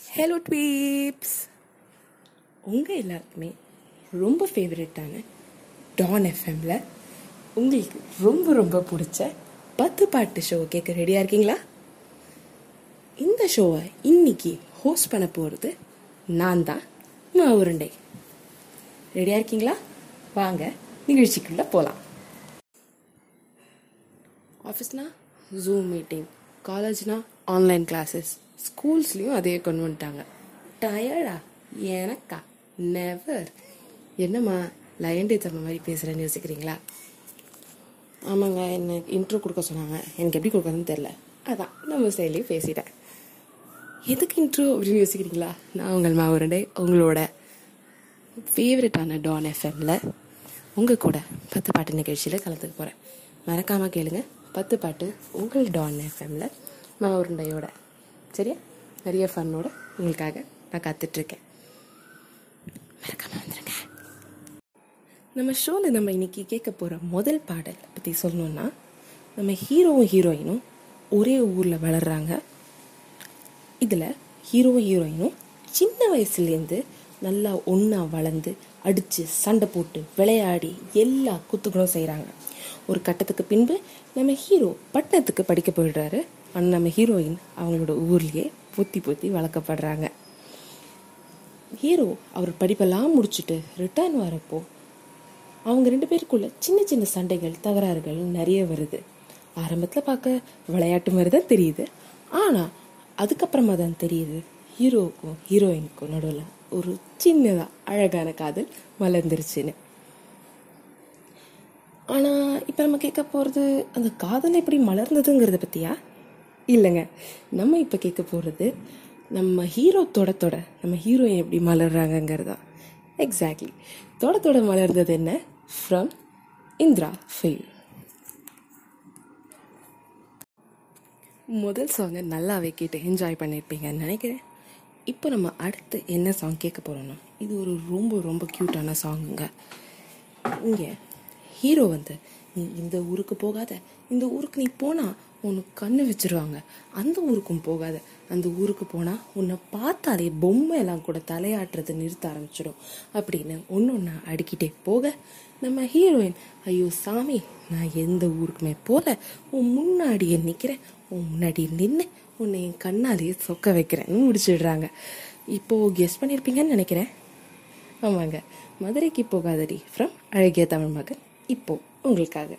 hello ட்வீப்ஸ் உங்கள் எல்லாருக்குமே ரொம்ப ஃபேவரட்டான டான் எஃப்எம்ல உங்களுக்கு ரொம்ப ரொம்ப பிடிச்ச பத்து பாட்டு ஷோ கேட்க ரெடியாக இருக்கீங்களா இந்த ஷோவை இன்னைக்கு ஹோஸ்ட் பண்ண போகிறது நான் தான் உருண்டை ரெடியாக இருக்கீங்களா வாங்க நிகழ்ச்சிக்குள்ளே போகலாம் ஆஃபீஸ்னா ஜூம் மீட்டிங் காலேஜ்னா ஆன்லைன் கிளாஸஸ் ஸ்கூல்ஸ்லேயும் அதே கொண்டு வந்துட்டாங்க டயர்டா எனக்கா நெவர் என்னம்மா லயன் டேட் அந்த மாதிரி பேசுகிறேன்னு யோசிக்கிறீங்களா ஆமாங்க எனக்கு இன்ட்ரோ கொடுக்க சொன்னாங்க எனக்கு எப்படி கொடுக்கறதுன்னு தெரில அதான் நம்ம செயலையும் பேசிட்டேன் எதுக்கு இன்ட்ரோ அப்படின்னு யோசிக்கிறீங்களா நான் உங்கள் மாவுரண்டை உங்களோட ஃபேவரட்டான டான் எஃப்எம்ல உங்கள் கூட பத்து பாட்டு நிகழ்ச்சியில் கலந்துக்க போகிறேன் மறக்காமல் கேளுங்க பத்து பாட்டு உங்கள் டான் எஃப்எம்ல மாவுருண்டையோட சரியா நிறைய ஃபன்னோட உங்களுக்காக நான் காத்துட்ருக்கேன் மறக்காமல் வந்துருங்க நம்ம ஷோவில் நம்ம இன்னைக்கு கேட்க போகிற முதல் பாடல் பற்றி சொல்லணும்னா நம்ம ஹீரோவும் ஹீரோயினும் ஒரே ஊரில் வளர்றாங்க இதில் ஹீரோவும் ஹீரோயினும் சின்ன வயசுலேருந்து நல்லா ஒன்றா வளர்ந்து அடித்து சண்டை போட்டு விளையாடி எல்லா குத்துகளும் செய்கிறாங்க ஒரு கட்டத்துக்கு பின்பு நம்ம ஹீரோ பட்டணத்துக்கு படிக்க போயிடுறாரு ஆனால் நம்ம ஹீரோயின் அவங்களோட ஊர்லேயே பொத்தி பொத்தி வளர்க்கப்படுறாங்க ஹீரோ அவர் படிப்பெல்லாம் முடிச்சுட்டு ரிட்டர்ன் வரப்போ அவங்க ரெண்டு பேருக்குள்ள சின்ன சின்ன சண்டைகள் தகராறுகள் நிறைய வருது ஆரம்பத்தில் பார்க்க விளையாட்டு மாதிரி தான் தெரியுது ஆனால் அதுக்கப்புறமா தான் தெரியுது ஹீரோவுக்கும் ஹீரோயினுக்கும் நடுவில் ஒரு சின்னதாக அழகான காதல் மலர்ந்துருச்சுன்னு ஆனால் இப்போ நம்ம கேட்க போகிறது அந்த காதல் எப்படி மலர்ந்ததுங்கிறத பற்றியா இல்லைங்க நம்ம இப்போ கேட்க போகிறது நம்ம ஹீரோ தொட தொட நம்ம ஹீரோயின் எப்படி மலர்றாங்கங்கிறதா எக்ஸாக்ட்லி தொட தொட மலர்ந்தது என்ன ஃப்ரம் இந்திரா ஃபெயில் முதல் சாங்கை நல்லாவே கேட்டு என்ஜாய் பண்ணியிருப்பீங்கன்னு நினைக்கிறேன் இப்போ நம்ம அடுத்து என்ன சாங் கேட்க போகிறோம்னா இது ஒரு ரொம்ப ரொம்ப க்யூட்டான சாங்குங்க இங்கே ஹீரோ வந்து நீ இந்த ஊருக்கு போகாத இந்த ஊருக்கு நீ போனால் உனக்கு கண்ணு வச்சிருவாங்க அந்த ஊருக்கும் போகாத அந்த ஊருக்கு போனால் உன்னை பார்த்தாலே பொம்மை எல்லாம் கூட தலையாட்டுறது நிறுத்த ஆரம்பிச்சிடும் அப்படின்னு ஒன்று ஒன்றா அடிக்கிட்டே போக நம்ம ஹீரோயின் ஐயோ சாமி நான் எந்த ஊருக்குமே போல உன் முன்னாடியே நிற்கிறேன் உன் முன்னாடி நின்று உன்னை என் கண்ணாலேயே சொக்க வைக்கிறேன்னு முடிச்சிடுறாங்க இப்போது கெஸ் பண்ணியிருப்பீங்கன்னு நினைக்கிறேன் ஆமாங்க மதுரைக்கு போகாதடி ஃப்ரம் அழகிய தமிழ் மகன் இப்போ உங்களுக்காக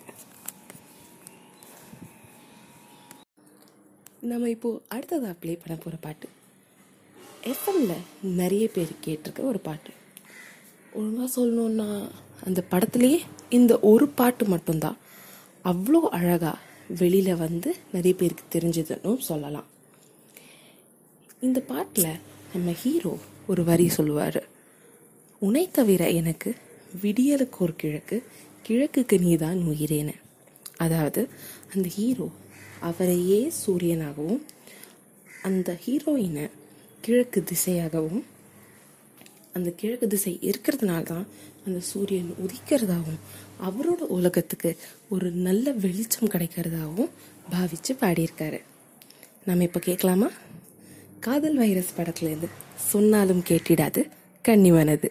நம்ம இப்போ அடுத்ததாக ப்ளே பண்ண போகிற பாட்டு எஃப்எம்ல நிறைய பேர் கேட்டிருக்க ஒரு பாட்டு ஒழுங்காக சொல்லணுன்னா அந்த படத்துலேயே இந்த ஒரு பாட்டு மட்டும்தான் அவ்வளோ அழகாக வெளியில் வந்து நிறைய பேருக்கு தெரிஞ்சதுன்னு சொல்லலாம் இந்த பாட்டில் நம்ம ஹீரோ ஒரு வரி சொல்லுவார் உனை தவிர எனக்கு விடியலுக்கு ஒரு கிழக்கு கிழக்குக்கு நீதான் உயிரேன்னு அதாவது அந்த ஹீரோ அவரையே சூரியனாகவும் அந்த ஹீரோயினை கிழக்கு திசையாகவும் அந்த கிழக்கு திசை இருக்கிறதுனால தான் அந்த சூரியன் உதிக்கிறதாகவும் அவரோட உலகத்துக்கு ஒரு நல்ல வெளிச்சம் கிடைக்கிறதாகவும் பாவிச்சு பாடியிருக்காரு நம்ம இப்போ கேட்கலாமா காதல் வைரஸ் படத்துலேருந்து சொன்னாலும் கேட்டிடாது கன்னிவனது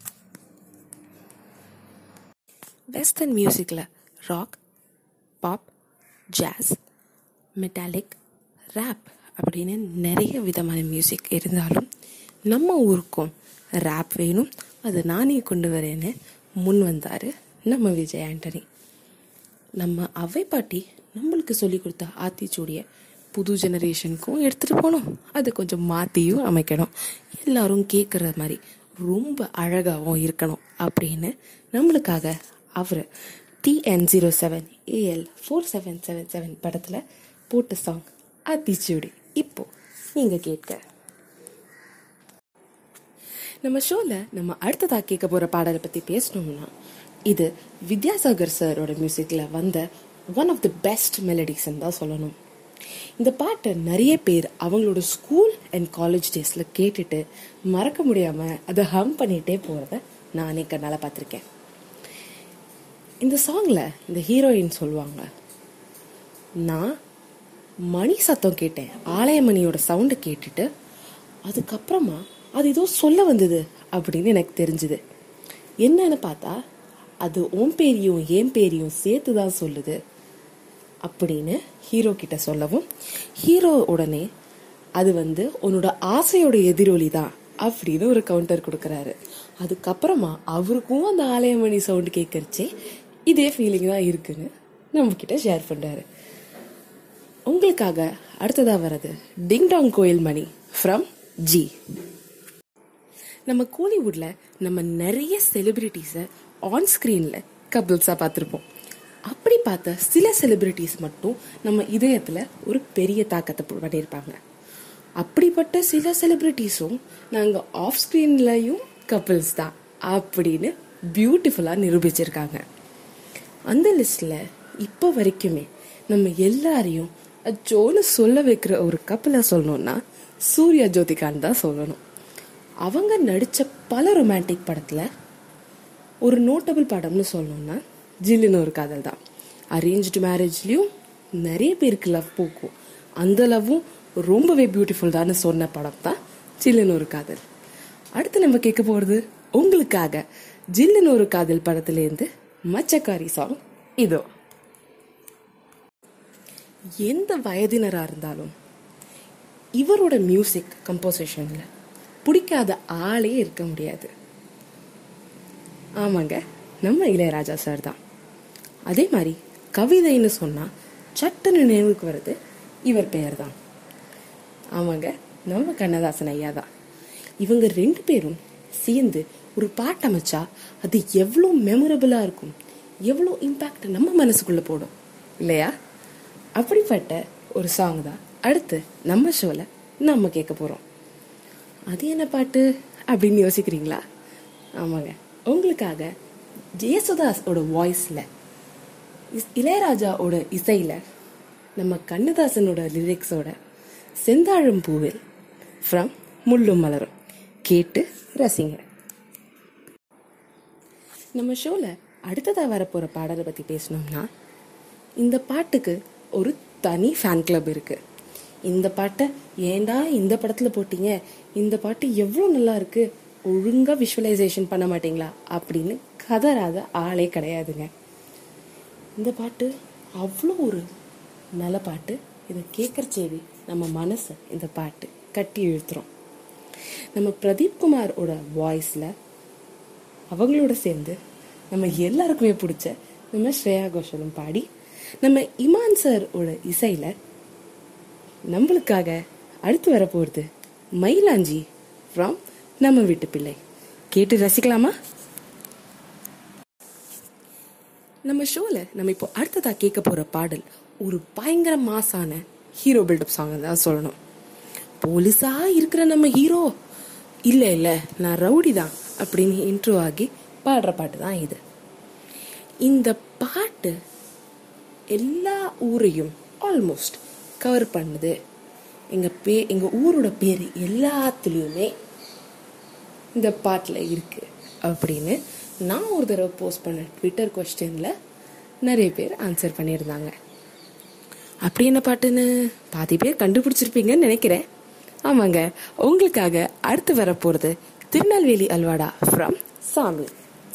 வெஸ்டர்ன் மியூசிக்கில் rock pop jazz metallic rap அப்படின்னு நிறைய விதமான மியூசிக் இருந்தாலும் நம்ம ஊருக்கும் ரேப் வேணும் அது நானே கொண்டு வரேன்னு முன் வந்தார் நம்ம விஜய் ஆண்டனி நம்ம அவை பாட்டி நம்மளுக்கு சொல்லி கொடுத்த ஆத்திச்சூடியை புது ஜெனரேஷனுக்கும் எடுத்துகிட்டு போகணும் அதை கொஞ்சம் மாற்றியும் அமைக்கணும் எல்லாரும் கேட்குற மாதிரி ரொம்ப அழகாகவும் இருக்கணும் அப்படின்னு நம்மளுக்காக அவர் TN zero seven AL four seven seven seven படத்தில் போட்ட சாங் ஆத்திச்சூடி இப்போ நீங்கள் கேட்க நம்ம ஷோவில் நம்ம அடுத்ததாக கேட்க போகிற பாடலை பற்றி பேசணும்னா இது வித்யாசாகர் சாரோட மியூசிக்கில் வந்த ஒன் ஆஃப் தி பெஸ்ட் மெலடிஸ்ன்னு தான் சொல்லணும் இந்த பாட்டை நிறைய பேர் அவங்களோட ஸ்கூல் அண்ட் காலேஜ் டேஸில் கேட்டுட்டு மறக்க முடியாமல் அதை ஹம் பண்ணிகிட்டே போகிறத நானே கண்ணால் பார்த்துருக்கேன் இந்த சாங்கில் இந்த ஹீரோயின் சொல்லுவாங்க நான் மணி சத்தம் கேட்டேன் ஆலயமணியோட சவுண்டை கேட்டுட்டு அதுக்கப்புறமா அது ஏதோ சொல்ல வந்தது அப்படின்னு எனக்கு தெரிஞ்சுது என்னன்னு பார்த்தா அது உன் பேரையும் என் பேரையும் சேர்த்து தான் சொல்லுது அப்படின்னு ஹீரோ கிட்ட சொல்லவும் ஹீரோ உடனே அது வந்து உன்னோட ஆசையோட எதிரொலி தான் அப்படின்னு ஒரு கவுண்டர் கொடுக்கறாரு அதுக்கப்புறமா அவருக்கும் அந்த ஆலயமணி சவுண்ட் கேட்கறச்சே இதே ஃபீலிங் தான் இருக்குன்னு நம்ம கிட்ட ஷேர் பண்றாரு உங்களுக்காக அடுத்ததா வர்றது டிங் டாங் கோயில் மணி ஃப்ரம் ஜி நம்ம கோலிவுட்ல நம்ம நிறைய செலிபிரிட்டிஸை ஆன் ஸ்க்ரீன்ல கபிள்ஸாக பார்த்துருப்போம் அப்படி பார்த்த சில செலிபிரிட்டிஸ் மட்டும் நம்ம இதயத்துல ஒரு பெரிய தாக்கத்தை பு- பண்ணியிருப்பாங்க அப்படிப்பட்ட சில செலிபிரிட்டிஸும் நாங்க ஆஃப் ஸ்க்ரீன்லயும் கப்பிள்ஸ் தான் அப்படின்னு பியூட்டிஃபுல்லா நிரூபிச்சிருக்காங்க அந்த லிஸ்ட்ல இப்போ வரைக்குமே நம்ம எல்லாரையும் அச்சோன்னு சொல்ல வைக்கிற ஒரு கப்பலை சொல்லணும்னா சூர்யா ஜோதிகான் தான் சொல்லணும் அவங்க நடிச்ச பல ரொமான்டிக் படத்துல ஒரு நோட்டபிள் படம்னு சொல்லணும்னா ஜில்லுன்னு ஒரு காதல் தான் அரேഞ്ച്டு மேரேஜ்லயும் நிறைய பேருக்கு லவ் போக்கும் அந்த லவ்வும் ரொம்பவே பியூட்டிஃபுல் தான் சொன்ன படம் தான் ஜில்லுன்னு ஒரு காதல் அடுத்து நம்ம கேட்க போறது உங்களுக்காக ஜில்லுன்னு ஒரு காதல் படத்திலேருந்து மச்சக்காரி சாங் இதோ எந்த வயதினரா இருந்தாலும் இவரோட மியூசிக் கம்போசிஷன்ல பிடிக்காத ஆளே இருக்க முடியாது ஆமாங்க நம்ம இளையராஜா சார் தான் அதே மாதிரி கவிதைன்னு சொன்னா சட்டுன்னு நினைவுக்கு வருது இவர் பெயர் தான் ஆமாங்க நம்ம கண்ணதாசன் ஐயா தான் இவங்க ரெண்டு பேரும் சேர்ந்து ஒரு பாட்டு அமைச்சா அது எவ்வளோ மெமரபிளா இருக்கும் எவ்வளோ இம்பாக்ட் நம்ம மனசுக்குள்ள போடும் இல்லையா அப்படிப்பட்ட ஒரு சாங் தான் அடுத்து நம்ம ஷோல நம்ம கேட்க போறோம் அது என்ன பாட்டு அப்படின்னு யோசிக்கிறீங்களா ஆமாங்க உங்களுக்காக ஜெயசுதாஸோட வாய்ஸ்ல இளையராஜாவோட இசையில நம்ம கண்ணதாசனோட லிரிக்ஸோட செந்தாழம் பூவில் ஃப்ரம் முள்ளும் மலரும் கேட்டு ரசிங்க நம்ம ஷோல அடுத்ததா வரப்போற பாடலை பத்தி பேசணும்னா இந்த பாட்டுக்கு ஒரு தனி ஃபேன் கிளப் இருக்கு இந்த பாட்டை ஏன்டா இந்த படத்துல போட்டீங்க இந்த பாட்டு எவ்வளோ நல்லா இருக்கு ஒழுங்கா விஷுவலைசேஷன் பண்ண மாட்டீங்களா அப்படின்னு கதறாத ஆளே கிடையாதுங்க இந்த பாட்டு அவ்வளோ ஒரு நல்ல பாட்டு இதை கேட்கறச்சேவே நம்ம மனசை இந்த பாட்டு கட்டி இழுத்துறோம் நம்ம பிரதீப் குமாரோட வாய்ஸில் அவங்களோட சேர்ந்து நம்ம எல்லாருக்குமே பிடிச்ச நம்ம ஸ்ரேயா கோஷலும் பாடி நம்ம இமான் சாரோட இசையில நம்மளுக்காக அடுத்து வர போறது மயிலாஞ்சி ஃப்ரம் நம்ம வீட்டு பிள்ளை கேட்டு ரசிக்கலாமா நம்ம ஷோல நம்ம இப்போ அடுத்ததா கேட்க போற பாடல் ஒரு பயங்கர மாசான ஹீரோ பில்டப் சாங் தான் சொல்லணும் போலீஸா இருக்கிற நம்ம ஹீரோ இல்ல இல்ல நான் ரவுடி தான் அப்படின்னு இன்ட்ரோ ஆகி பாடுற பாட்டு தான் இது இந்த பாட்டு எல்லா ஊரையும் ஆல்மோஸ்ட் கவர் பண்ணுது எங்க பே எங்க ஊரோட பேர் எல்லாத்துலேயுமே இந்த பாட்டில் இருக்கு அப்படின்னு நான் ஒரு தடவை போஸ்ட் பண்ண ட்விட்டர் கொஸ்டின்ல நிறைய பேர் ஆன்சர் பண்ணியிருந்தாங்க அப்படி என்ன பாட்டுன்னு பாதி பேர் கண்டுபிடிச்சிருப்பீங்கன்னு நினைக்கிறேன் ஆமாங்க உங்களுக்காக அடுத்து வரப்போறது திருநெல்வேலி அல்வாடா ஃப்ரம் சாமி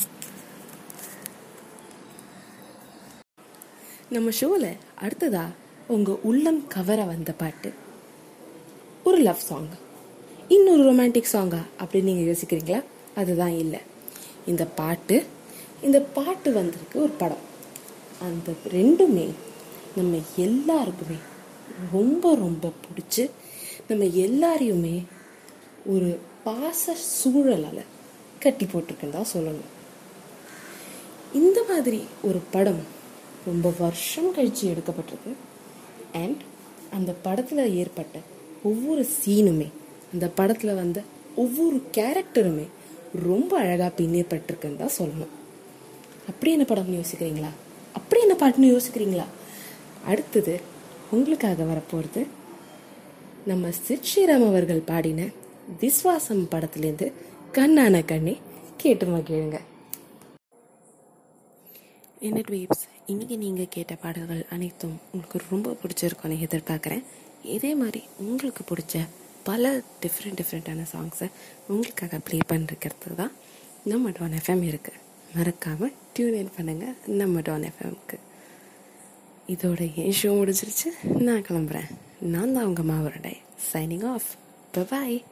நம்ம ஷோல அடுத்ததா உங்க உள்ளம் கவர வந்த பாட்டு ஒரு லவ் சாங் இன்னொரு ரொமான்டிக் சாங்கா அப்படின்னு நீங்க யோசிக்கிறீங்களா அதுதான் இல்லை இந்த பாட்டு இந்த பாட்டு வந்திருக்கு ஒரு படம் அந்த ரெண்டுமே நம்ம எல்லாருக்குமே ரொம்ப ரொம்ப பிடிச்சி நம்ம எல்லாரையுமே ஒரு பாச சூழலால் கட்டி போட்டிருக்குன்னு தான் சொல்லணும் இந்த மாதிரி ஒரு படம் ரொம்ப வருஷம் கழிச்சு எடுக்கப்பட்டிருக்கு அண்ட் அந்த படத்தில் ஏற்பட்ட ஒவ்வொரு சீனுமே அந்த படத்தில் வந்த ஒவ்வொரு கேரக்டருமே ரொம்ப அழகாக பின்னப்பட்டிருக்குன்னு தான் சொல்லணும் அப்படி என்ன படம்னு யோசிக்கிறீங்களா அப்படி என்ன பாட்டுன்னு யோசிக்கிறீங்களா அடுத்தது உங்களுக்காக வரப்போகிறது நம்ம சித் ஸ்ரீராம் அவர்கள் பாடின விஸ்வாசம் படத்துலேருந்து கண்ணான கண்ணே கேட்டு மகிழுங்க என்ன ட்வீப்ஸ் இன்னைக்கு நீங்கள் கேட்ட பாடல்கள் அனைத்தும் உங்களுக்கு ரொம்ப பிடிச்சிருக்கும்னு எதிர்பார்க்குறேன் இதே மாதிரி உங்களுக்கு பிடிச்ச பல டிஃப்ரெண்ட் டிஃப்ரெண்ட்டான சாங்ஸை உங்களுக்காக ப்ளே பண்ணிருக்கிறது தான் நம்ம டான் எஃப்எம் இருக்குது மறக்காமல் டியூன் இன் பண்ணுங்கள் நம்ம டான் எஃப்எம்க்கு இதோட என் ஷோ முடிஞ்சிருச்சு நான் கிளம்புறேன் நான் தான் உங்கள் மாவரடை சைனிங் ஆஃப் பாய்